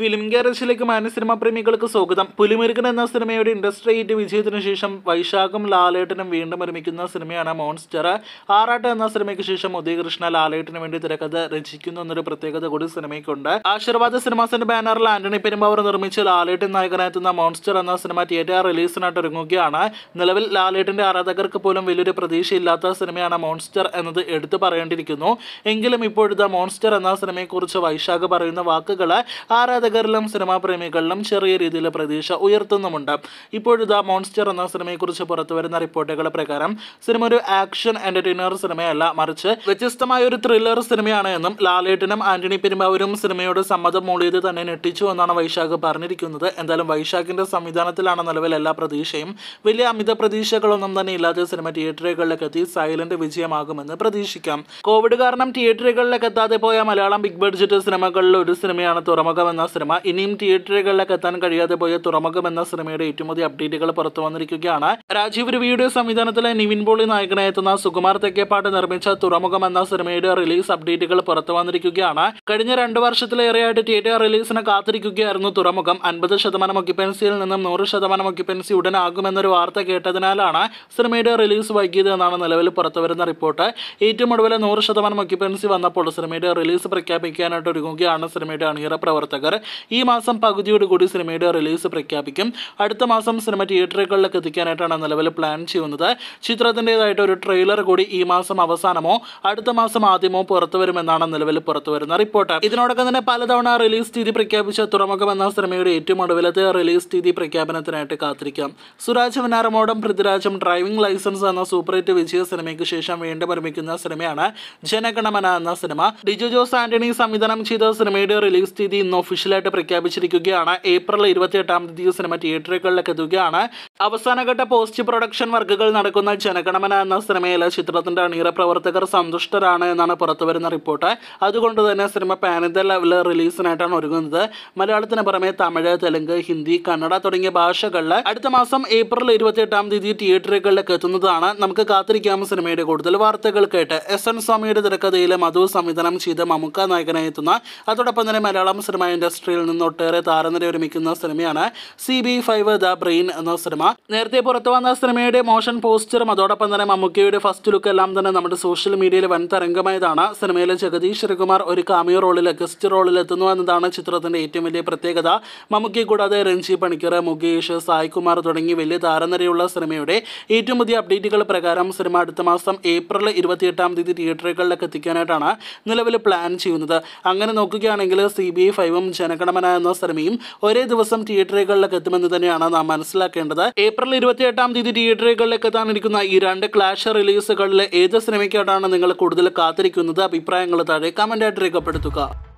film ഗാരേജിലേക്ക് മാന്യ cinema പ്രേമികൾക്ക് സ്വാഗതം പുലിമുരുകൻ എന്ന സിനിമയുടെ ഇൻഡസ്ട്രി ഹിറ്റ് വിജയത്തിന് ശേഷം വൈശാഖും ലാലേട്ടനും വീണ്ടും ഒരുമിക്കുന്ന സിനിമയാണ് മോൺസ്റ്റർ ആറാട്ട് എന്ന സിനിമയ്ക്ക് ശേഷം ഉദയകൃഷ്ണ ലാലേട്ടന് വേണ്ടി തിരക്കഥ രചിക്കുന്നു എന്നൊരു പ്രത്യേകത കൂടി സിനിമയ്ക്കുണ്ട് ആശീർവാദ സിനിമാസിന്റെ ബാനറിൽ ആന്റണി പെരുമ്പാവൂർ നിർമ്മിച്ച് ലാലേട്ടൻ നായകനായെത്തുന്ന മോൺസ്റ്റർ എന്ന സിനിമ തിയേറ്റർ റിലീസിനായിട്ട് ഒരുങ്ങുകയാണ് നിലവിൽ ലാലേട്ടന്റെ ആരാധകർക്ക് പോലും വലിയൊരു പ്രതീക്ഷയില്ലാത്ത സിനിമയാണ് മോൺസ്റ്റർ എന്നത് എടുത്തു പറയേണ്ടിയിരിക്കുന്നു എങ്കിലും ഇപ്പോഴത്തെ മോൺസ്റ്റർ എന്ന സിനിമയെക്കുറിച്ച് വൈശാഖ് പറയുന്ന വാക്കുകൾ ആരാധകരിലും സിനിമാ പ്രേമികളിലും ചെറിയ രീതിയിൽ പ്രതീക്ഷ ഉയർത്തുന്നുമുണ്ട് ഇപ്പോഴിതാ മോൺസ്റ്റർ എന്ന സിനിമയെക്കുറിച്ച് പുറത്തു വരുന്ന റിപ്പോർട്ടുകൾ പ്രകാരം സിനിമ ഒരു ആക്ഷൻ എന്റർടൈനർ സിനിമയല്ല മറിച്ച് വ്യത്യസ്തമായ ഒരു ത്രില്ലർ സിനിമയാണ് എന്നും ലാലേട്ടനും ആന്റണി പെരുമ്പാവൂരും സിനിമയോട് സമ്മതം മൂളിയത് തന്നെ ഞെട്ടിച്ചു എന്നാണ് വൈശാഖ് പറഞ്ഞിരിക്കുന്നത് എന്തായാലും വൈശാഖിന്റെ സംവിധാനത്തിലാണ് നിലവിൽ എല്ലാ പ്രതീക്ഷയും വലിയ അമിത പ്രതീക്ഷകളൊന്നും തന്നെ ഇല്ലാതെ സിനിമ തിയേറ്ററുകളിലേക്ക് എത്തി സൈലന്റ് വിജയമാകുമെന്ന് പ്രതീക്ഷിക്കാം കോവിഡ് കാരണം തിയേറ്ററുകളിലേക്ക് എത്താതെ പോയ മലയാളം ബിഗ് ബഡ്ജറ്റ് സിനിമകളിൽ ഒരു സിനിമയാണ് തുറമുഖം എന്ന സിനിമ ഇനിയും തിയേറ്ററുകളിലേക്ക് എത്താൻ കഴിയാതെ പോയ തുറമുഖം എന്ന സിനിമയുടെ ഏറ്റവും പുതിയ അപ്ഡേറ്റുകൾ പുറത്തു വന്നിരിക്കുകയാണ് രാജീവ് രവിയുടെ സംവിധാനത്തിലെ നിവിൻ പോളി നായകനായെത്തുന്ന സുകുമാർ തെക്കേപ്പാട്ട് നിർമ്മിച്ച തുറമുഖം എന്ന സിനിമയുടെ റിലീസ് അപ്ഡേറ്റുകൾ പുറത്തു വന്നിരിക്കുകയാണ് കഴിഞ്ഞ രണ്ട് വർഷത്തിലേറെയായിട്ട് തിയേറ്റർ റിലീസിന് കാത്തിരിക്കുകയായിരുന്നു തുറമുഖം അൻപത് ശതമാനം ഒക്യുപ്പൻസിയിൽ നിന്നും നൂറ് ശതമാനം ഒക്യുപ്പൻസി ഉടനാകുമെന്നൊരു വാർത്ത കേട്ടതിനാലാണ് സിനിമയുടെ റിലീസ് വൈകിയത് എന്നാണ് നിലവിൽ പുറത്തുവരുന്ന റിപ്പോർട്ട് ഏറ്റവും ഒടുവിൽ നൂറ് ശതമാനം ഒക്യുപ്പൻസി വന്നപ്പോൾ സിനിമയുടെ റിലീസ് പ്രഖ്യാപിക്കാനായിട്ട് ഒരുങ്ങുകയാണ് സിനിമയുടെ അണിയറ പ്രവർത്തകർ ഈ മാസം പകുതിയോടുകൂടി സിനിമയുടെ റിലീസ് പ്രഖ്യാപിക്കും അടുത്ത മാസം സിനിമ തിയേറ്ററുകളിലേക്ക് എത്തിക്കാനായിട്ടാണ് നിലവിൽ പ്ലാൻ ചെയ്യുന്നത് ചിത്രത്തിൻ്റെതായിട്ട് ഒരു ട്രെയിലർ കൂടി ഈ മാസം അവസാനമോ അടുത്ത മാസം ആദ്യമോ പുറത്തു വരുമെന്നാണ് നിലവിൽ പുറത്തു വരുന്ന റിപ്പോർട്ട് ഇതിനോടൊപ്പം തന്നെ പലതവണ റിലീസ് തീയതി പ്രഖ്യാപിച്ച തുറമുഖം എന്ന സിനിമയുടെ ഏറ്റവും ഒടുവിലത്തെ റിലീസ് തീയതി പ്രഖ്യാപനത്തിനായിട്ട് കാത്തിരിക്കാം സുരാജ് വനാരമോടും പൃഥ്വിരാജും ഡ്രൈവിംഗ് ലൈസൻസ് എന്ന സൂപ്പർ ഹിറ്റ് വിജയ സിനിമയ്ക്ക് ശേഷം വീണ്ടും നിർമ്മിക്കുന്ന സിനിമയാണ് ജനഗണമന എന്ന സിനിമ ഡിജു ജോസ് ആന്റണി സംവിധാനം ചെയ്ത സിനിമയുടെ റിലീസ് തീയതി ഇന്ന് ഒഫീഷ്യലായിട്ട് പ്രഖ്യാപിച്ചിരിക്കുകയാണ് ഏപ്രിൽ ഇരുപത്തിയെട്ടാം തീയതി സിനിമ തിയേറ്ററുകളിലേക്ക് എത്തുകയാണ് അവസാനഘട്ട പോസ്റ്റ് പ്രൊഡക്ഷൻ വർക്കുകൾ നടക്കുന്ന ജനഗണമന എന്ന സിനിമയിലെ ചിത്രത്തിന്റെ അണിയറ പ്രവർത്തകർ സന്തുഷ്ടരാണ് എന്നാണ് പുറത്തുവരുന്ന റിപ്പോർട്ട് അതുകൊണ്ട് തന്നെ സിനിമ പാനിന്ത്യ ലെവലിൽ റിലീസിനായിട്ടാണ് ഒരുങ്ങുന്നത് മലയാളത്തിന് പുറമെ തമിഴ് തെലുങ്ക് ഹിന്ദി കന്നഡ തുടങ്ങിയ ഭാഷകളിൽ അടുത്ത മാസം ഏപ്രിൽ ഇരുപത്തിയെട്ടാം തീയതി തിയേറ്ററുകളിലേക്ക് എത്തുന്നതാണ് നമുക്ക് കാത്തിരിക്കാം സിനിമയുടെ കൂടുതൽ വാർത്തകൾ കേട്ട് എസ് എൻ സ്വാമിയുടെ തിരക്കഥയിലെ മധു സംവിധാനം ചെയ്ത മമുക്ക നായകനായി എത്തുന്ന അതോടൊപ്പം തന്നെ മലയാളം സിനിമ ഇൻഡസ്ട്രിയിൽ നിന്ന് ഒട്ടേറെ താരനിര ഒരുമിക്കുന്ന സിനിമയാണ് C B Five The Brain എന്ന സിനിമ നേരത്തെ പുറത്തു വന്ന സിനിമയുടെ മോഷൻ പോസ്റ്ററും അതോടൊപ്പം തന്നെ മമ്മൂക്കയുടെ ഫസ്റ്റ് ലുക്ക് എല്ലാം തന്നെ നമ്മുടെ സോഷ്യൽ മീഡിയയിൽ വൻ തരംഗമായതാണ് സിനിമയിലെ ജഗദീഷ് ശ്രീകുമാർ ഒരു കാമിയോ റോളിൽ ഗസ്റ്റ് റോളിൽ എത്തുന്നു എന്നതാണ് ചിത്രത്തിന്റെ ഏറ്റവും വലിയ പ്രത്യേകത മമ്മൂക്കി കൂടാതെ രഞ്ജി പണിക്കർ മുകേഷ് സായ്കുമാർ തുടങ്ങി വലിയ താരനിരയുള്ള സിനിമയുടെ ഏറ്റവും പുതിയ അപ്ഡേറ്റുകൾ പ്രകാരം സിനിമ അടുത്ത മാസം ഏപ്രിൽ ഇരുപത്തിയെട്ടാം തീയതി തിയേറ്ററുകളിലേക്ക് എത്തിക്കാനായിട്ടാണ് നിലവിൽ പ്ലാൻ ചെയ്യുന്നത് അങ്ങനെ നോക്കുകയാണെങ്കിൽ സി ബി ഐ ഫൈവും ജനഗണമന എന്ന സിനിമയും ഒരേ ദിവസം തിയേറ്ററുകളിലേക്ക് എത്തുമെന്ന് തന്നെയാണ് നാം മനസ്സിലാക്കേണ്ടത് ഏപ്രിൽ ഇരുപത്തിയെട്ടാം തീയതി തിയേറ്ററുകളിലേക്ക് എത്താനിരിക്കുന്ന ഈ രണ്ട് ക്ലാഷ് റിലീസുകളിൽ ഏത് സിനിമയ്ക്കായിട്ടാണ് നിങ്ങൾ കൂടുതൽ കാത്തിരിക്കുന്നത് അഭിപ്രായങ്ങൾ താഴെ കമൻ്റായിട്ട് രേഖപ്പെടുത്തുക